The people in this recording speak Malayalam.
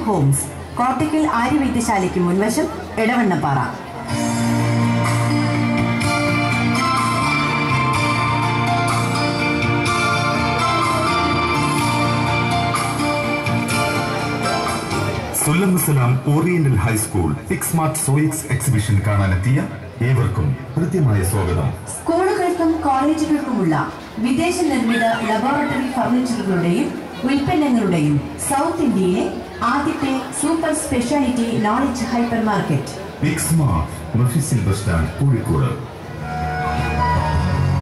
ഹോംസ് കോട്ടയ്ക്കൽ ആര്യവൈദ്യശാലയ്ക്ക് മുൻവശം Edavannappara Sullamussalam oriental high school Pixmart സോയിക്സ് എക്സിബിഷൻ കാണാനെത്തിയ ഏവർക്കും കൃത്യമായ സ്വാഗതം സ്കൂളുകൾക്കും കോളേജുകൾക്കുമുള്ള വിദേശ നിർമ്മിത ലബോറട്ടറി ഫർണിച്ചറുകളുടെയും ഉൽപ്പന്നങ്ങളുടെയും സൗത്ത് ഇന്ത്യയിലെ ആദ്യത്തെ super speciality knowledge hypermarket Pixmart mofussil bus stand Kozhikode